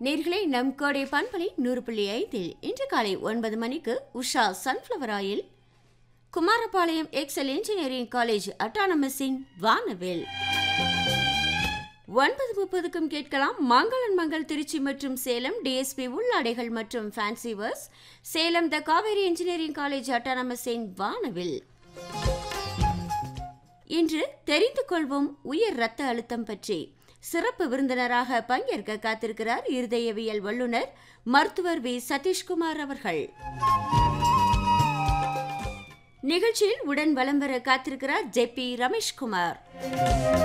நேர்களே நம் கோடை பண்பலை நூறு புள்ளி ஐந்தில் இன்று காலை ஒன்பது மணிக்கு Usha sunflower oil Kumarapalayam Excel engineering college அட்டானமஸின் வானவில் ஒன்பது முப்பதுக்கும் கேட்கலாம் மங்களன் மங்கள் திருச்சி மற்றும் சேலம் டிஎஸ்பி உள்ளாடைகள் மற்றும் fancy wears Salem the Kaveri engineering college அட்டானமஸின் வானவில் இன்று தெரிந்து கொள்வோம் உயர் இரத்த அழுத்தம் பற்றி சிறப்பு விருந்தினராக பங்கேற்க காத்திருக்கிறார் இருதயவியல் வல்லுநர் மருத்துவர் வி சதீஷ்குமார் அவர்கள் நிகழ்ச்சியில் உடன் வலம் வர காத்திருக்கிறார் ஜே பி ரமேஷ்குமார்